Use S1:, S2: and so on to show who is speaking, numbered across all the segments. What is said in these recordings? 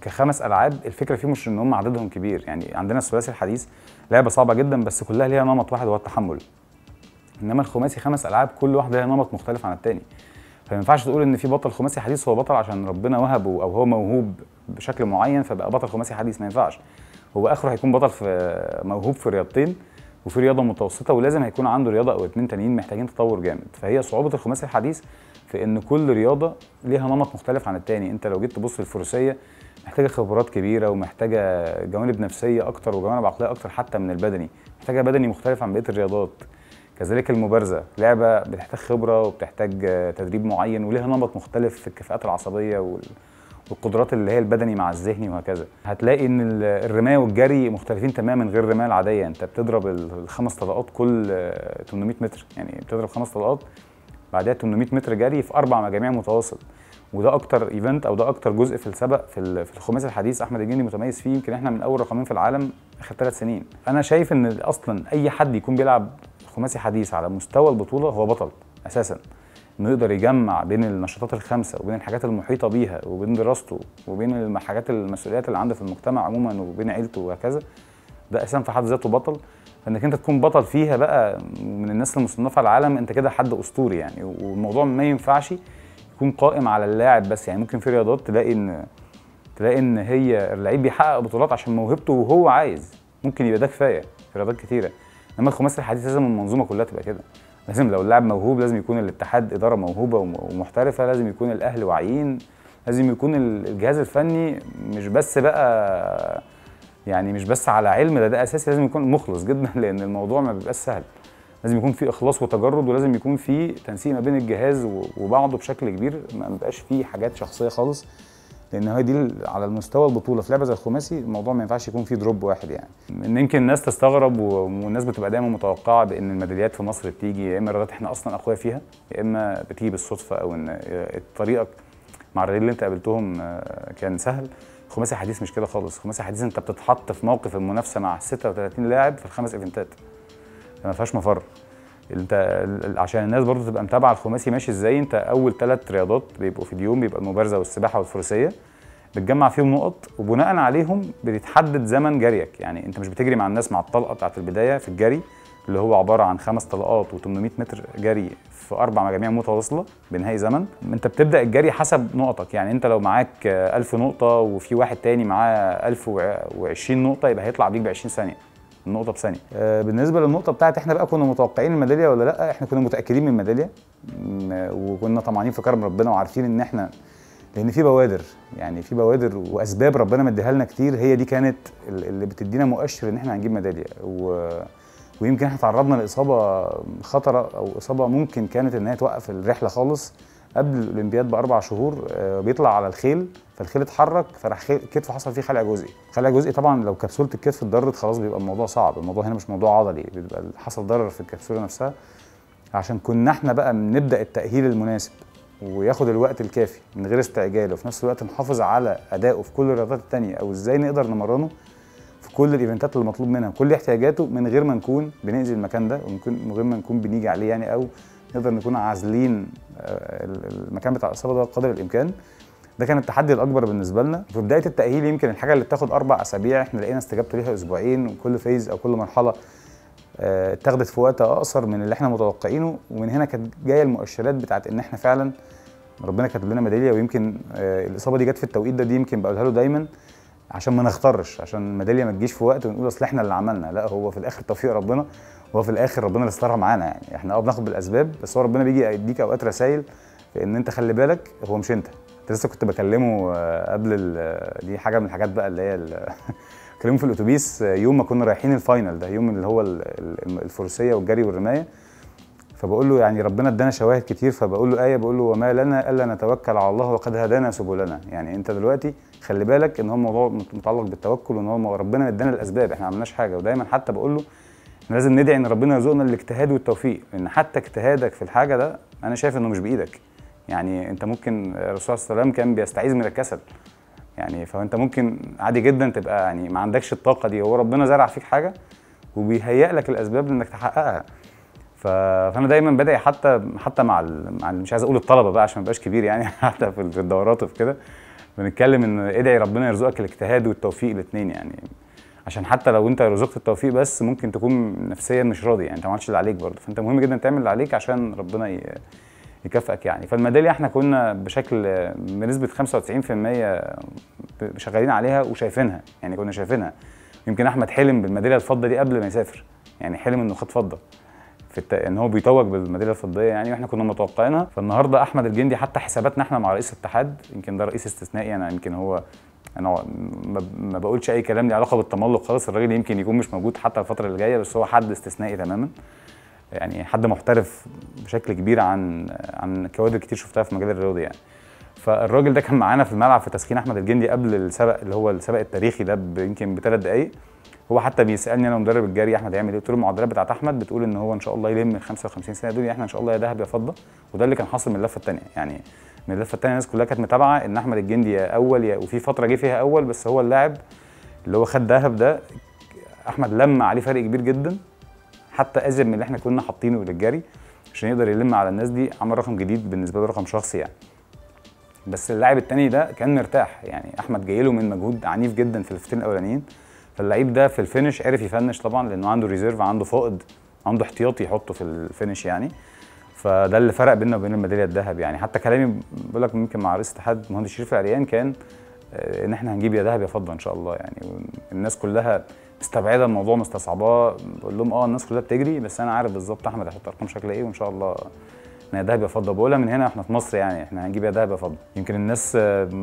S1: كخمس العاب الفكره فيه مش ان هم عددهم كبير يعني عندنا الثلاثي الحديث لعبه صعبه جدا بس كلها ليها نمط واحد وهو التحمل انما الخماسي خمس العاب كل واحده ليها نمط مختلف عن التاني فما ينفعش تقول ان في بطل خماسي حديث هو بطل عشان ربنا وهبه او هو موهوب بشكل معين فبقى بطل خماسي حديث ما ينفعش هو اخره هيكون بطل في موهوب في رياضتين وفي رياضه متوسطه ولازم هيكون عنده رياضه او اتنين تانيين محتاجين تطور جامد فهي صعوبه الخماسي الحديث في ان كل رياضه ليها نمط مختلف عن التاني انت لو جيت تبص للفروسيه محتاجه خبرات كبيره ومحتاجه جوانب نفسيه اكتر وجوانب عقليه اكتر حتى من البدني محتاجه بدني مختلف عن بقيه الرياضات كذلك المبارزه لعبه بتحتاج خبره وبتحتاج تدريب معين وليها نمط مختلف في الكفاءات العصبيه وال... والقدرات اللي هي البدني مع الذهني وهكذا هتلاقي ان الرمايه والجري مختلفين تماما غير الرمايه العاديه انت بتضرب الخمس طلقات كل 800 متر يعني بتضرب خمس طلقات بعدها 800 متر جري في اربع مجاميع متواصل وده اكتر ايفنت او ده اكتر جزء في السبق في في الخماسي الحديث احمد الجندي متميز فيه يمكن احنا من اول رقمين في العالم اخر ثلاث سنين انا شايف ان اصلا اي حد يكون بيلعب خماسي حديث على مستوى البطوله هو بطل اساسا انه يقدر يجمع بين النشاطات الخمسه وبين الحاجات المحيطه بيها وبين دراسته وبين الحاجات المسؤوليات اللي عنده في المجتمع عموما وبين عيلته وهكذا ده اساسا في حد ذاته بطل فانك انت تكون بطل فيها بقى من الناس المصنفه على العالم انت كده حد اسطوري يعني والموضوع ما ينفعش يكون قائم على اللاعب بس يعني ممكن في رياضات تلاقي ان تلاقي ان هي اللعيب بيحقق بطولات عشان موهبته وهو عايز ممكن يبقى ده كفايه في رياضات كتيره انما الخماسي الحديث لازم المنظومه كلها تبقى كده لازم لو اللاعب موهوب لازم يكون الاتحاد اداره موهوبه ومحترفه لازم يكون الاهل واعيين لازم يكون الجهاز الفني مش بس بقى يعني مش بس على علم ده ده اساسي لازم يكون مخلص جدا لان الموضوع ما بيبقاش سهل لازم يكون في اخلاص وتجرد ولازم يكون في تنسيق ما بين الجهاز وبعضه بشكل كبير ما بيبقاش فيه حاجات شخصيه خالص لان هي دي على المستوى البطوله في لعبه زي الخماسي الموضوع ما ينفعش يكون فيه دروب واحد يعني ان يمكن الناس تستغرب والناس بتبقى دايما متوقعه بان الميداليات في مصر بتيجي يا اما رياضات احنا اصلا اقوياء فيها يا اما بتيجي بالصدفه او ان طريقك مع الرياضيين اللي انت قابلتهم كان سهل الخماسي حديث مش كده خالص الخماسي حديث انت بتتحط في موقف المنافسه مع 36 لاعب في الخمس ايفنتات ما فيهاش مفر انت عشان الناس برضو تبقى متابعه الخماسي ماشي ازاي انت اول ثلاث رياضات بيبقوا في اليوم بيبقى المبارزه والسباحه والفروسيه بتجمع فيهم نقط وبناء عليهم بتتحدد زمن جريك يعني انت مش بتجري مع الناس مع الطلقه بتاعت البدايه في الجري اللي هو عباره عن خمس طلقات و800 متر جري في اربع مجاميع متواصله بنهاية زمن انت بتبدا الجري حسب نقطك يعني انت لو معاك 1000 نقطه وفي واحد تاني معاه 1020 نقطه يبقى هيطلع بيك ب 20 ثانيه النقطه بثانيه آه بالنسبه للنقطه بتاعت احنا بقى كنا متوقعين الميداليه ولا لا احنا كنا متاكدين من الميداليه وكنا طمعانين في كرم ربنا وعارفين ان احنا لان في بوادر يعني في بوادر واسباب ربنا مديها لنا كتير هي دي كانت اللي بتدينا مؤشر ان احنا هنجيب ميداليه و... ويمكن احنا تعرضنا لاصابه خطره او اصابه ممكن كانت ان هي توقف الرحله خالص قبل الاولمبياد باربع شهور بيطلع على الخيل فالخيل اتحرك فراح كتفه حصل فيه خلع جزئي خلع جزئي طبعا لو كبسوله الكتف اتضرت خلاص بيبقى الموضوع صعب الموضوع هنا مش موضوع عضلي بيبقى حصل ضرر في الكبسوله نفسها عشان كنا احنا بقى نبدا التاهيل المناسب وياخد الوقت الكافي من غير استعجال وفي نفس الوقت نحافظ على ادائه في كل الرياضات التانية او ازاي نقدر نمرنه في كل الايفنتات اللي مطلوب منها كل احتياجاته من غير ما نكون بنأذي المكان ده ومن غير ما نكون بنيجي عليه يعني او نقدر نكون عازلين المكان بتاع الاصابه ده قدر الامكان ده كان التحدي الاكبر بالنسبه لنا في بدايه التاهيل يمكن الحاجه اللي بتاخد اربع اسابيع احنا لقينا استجابته ليها اسبوعين وكل فيز او كل مرحله اتاخدت في وقت اقصر من اللي احنا متوقعينه ومن هنا كانت جايه المؤشرات بتاعت ان احنا فعلا ربنا كاتب لنا ميداليه ويمكن الاصابه دي جت في التوقيت ده دي يمكن بقولها له دايما عشان ما نختارش عشان الميداليه ما تجيش في وقت ونقول اصل احنا اللي عملنا لا هو في الاخر توفيق ربنا وهو في الاخر ربنا اللي استرها معانا يعني احنا اه بناخد بالاسباب بس هو ربنا بيجي يديك اوقات رسائل ان انت خلي بالك هو مش انت انت لسه كنت بكلمه قبل دي حاجه من الحاجات بقى اللي هي بكلمه في الاتوبيس يوم ما كنا رايحين الفاينل ده يوم اللي هو الفروسيه والجري والرمايه فبقول له يعني ربنا ادانا شواهد كتير فبقول له ايه بقول له وما لنا الا نتوكل على الله وقد هدانا سبلنا يعني انت دلوقتي خلي بالك ان هو الموضوع متعلق بالتوكل وان هو ربنا ادانا الاسباب احنا ما عملناش حاجه ودايما حتى بقول له احنا لازم ندعي ان ربنا يرزقنا الاجتهاد والتوفيق لان حتى اجتهادك في الحاجه ده انا شايف انه مش بايدك يعني انت ممكن الرسول صلى الله عليه وسلم كان بيستعيذ من الكسل يعني فانت ممكن عادي جدا تبقى يعني ما عندكش الطاقه دي هو ربنا زرع فيك حاجه وبيهيئ لك الاسباب انك تحققها فانا دايما بدعي حتى حتى مع, ال... مع ال... مش عايز اقول الطلبه بقى عشان ما يبقاش كبير يعني حتى في الدورات وفي كده بنتكلم ان ادعي ربنا يرزقك الاجتهاد والتوفيق الاثنين يعني عشان حتى لو انت رزقت التوفيق بس ممكن تكون نفسيا مش راضي يعني انت ما عملتش اللي عليك برضه فانت مهم جدا تعمل اللي عليك عشان ربنا ي... يكافئك يعني فالميداليه احنا كنا بشكل بنسبه 95% شغالين عليها وشايفينها يعني كنا شايفينها يمكن احمد حلم بالميداليه الفضه دي قبل ما يسافر يعني حلم انه خد فضه في الت... ان هو بيتوج بالميداليه الفضيه يعني واحنا كنا متوقعينها فالنهارده احمد الجندي حتى حساباتنا احنا مع رئيس الاتحاد يمكن ده رئيس استثنائي انا يعني يمكن هو انا ما بقولش اي كلام له علاقه بالتملق خالص الراجل يمكن يكون مش موجود حتى الفتره اللي جايه بس هو حد استثنائي تماما يعني حد محترف بشكل كبير عن عن كوادر كتير شفتها في مجال الرياضي يعني فالراجل ده كان معانا في الملعب في تسخين احمد الجندي قبل السبق اللي هو السبق التاريخي ده يمكن بثلاث دقائق هو حتى بيسالني انا ومدرب الجري احمد هيعمل ايه قلت له المعدلات بتاعت احمد بتقول ان هو ان شاء الله يلم ال 55 سنه دول احنا ان شاء الله يا ذهب يا فضه وده اللي كان حاصل من اللفه الثانيه يعني من اللفه الثانيه الناس كلها كانت متابعه ان احمد الجندي يا اول يا وفي فتره جه فيها اول بس هو اللاعب اللي هو خد ذهب ده احمد لم عليه فرق كبير جدا حتى ازيد من اللي احنا كنا حاطينه للجري عشان يقدر يلم على الناس دي عمل رقم جديد بالنسبه له رقم شخصي يعني بس اللاعب التاني ده كان مرتاح يعني احمد جاي له من مجهود عنيف جدا في الفتين الاولانيين فاللعيب ده في الفينش عرف يفنش طبعا لانه عنده ريزيرف عنده فائض عنده احتياطي يحطه في الفينش يعني فده اللي فرق بيننا وبين الميداليه الذهب يعني حتى كلامي بقول لك ممكن مع رئيس الاتحاد المهندس شريف العريان كان ان احنا هنجيب يا ذهب يا فضه ان شاء الله يعني الناس كلها مستبعده الموضوع مستصعباه بقول لهم اه الناس كلها بتجري بس انا عارف بالظبط احمد هيحط ارقام شكلها ايه وان شاء الله يا ذهب يا فضه بقولها من هنا احنا في مصر يعني احنا هنجيب يا ذهب يا فضه يمكن الناس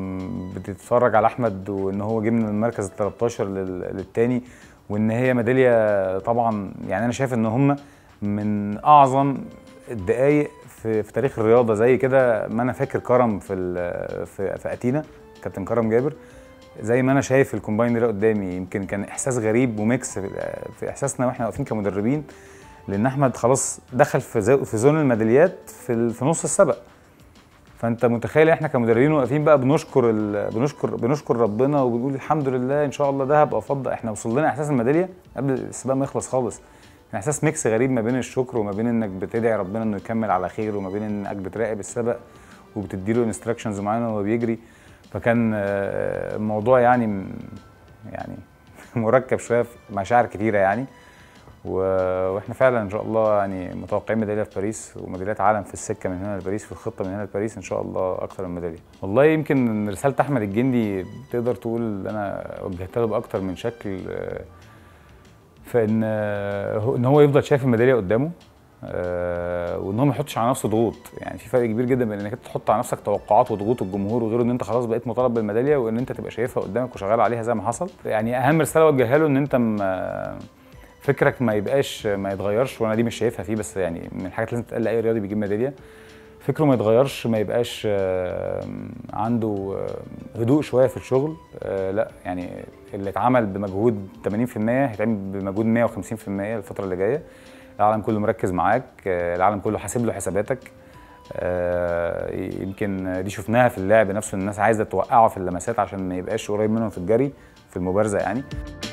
S1: بتتفرج على احمد وان هو جه من المركز ال 13 للثاني وان هي ميداليه طبعا يعني انا شايف ان هم من اعظم الدقائق في, في تاريخ الرياضه زي كده ما انا فاكر كرم في في, في اتينا كابتن كرم جابر زي ما انا شايف الكومباين ده قدامي يمكن كان احساس غريب وميكس في احساسنا واحنا واقفين كمدربين لان احمد خلاص دخل في في زون الميداليات في في نص السبق فانت متخيل احنا كمدربين واقفين بقى بنشكر بنشكر بنشكر ربنا وبنقول الحمد لله ان شاء الله ذهب او فضه احنا وصل لنا احساس الميداليه قبل السباق ما يخلص خالص كان احساس ميكس غريب ما بين الشكر وما بين انك بتدعي ربنا انه يكمل على خير وما بين انك بتراقب السبق وبتدي له انستراكشنز معينه وهو بيجري فكان الموضوع يعني يعني مركب شويه في مشاعر كتيره يعني واحنا فعلا ان شاء الله يعني متوقعين ميداليه في باريس وميداليات عالم في السكه من هنا لباريس في الخطه من هنا لباريس ان شاء الله اكثر من ميداليه. والله يمكن رساله احمد الجندي تقدر تقول انا وجهتها له باكثر من شكل فان ان هو يفضل شايف الميداليه قدامه وان هو ما يحطش على نفسه ضغوط يعني في فرق كبير جدا بين انك انت تحط على نفسك توقعات وضغوط الجمهور وغير ان انت خلاص بقيت مطالب بالميداليه وان انت تبقى شايفها قدامك وشغال عليها زي ما حصل يعني اهم رساله اوجهها له ان انت فكرك ما يبقاش ما يتغيرش وانا دي مش شايفها فيه بس يعني من الحاجات اللي لازم تتقال لاي رياضي بيجيب ميداليه فكره ما يتغيرش ما يبقاش عنده هدوء شويه في الشغل لا يعني اللي اتعمل بمجهود 80% هيتعمل بمجهود 150% الفتره اللي جايه العالم كله مركز معاك العالم كله حاسب له حساباتك يمكن دي شفناها في اللعب نفسه الناس عايزه توقعه في اللمسات عشان ما يبقاش قريب منهم في الجري في المبارزه يعني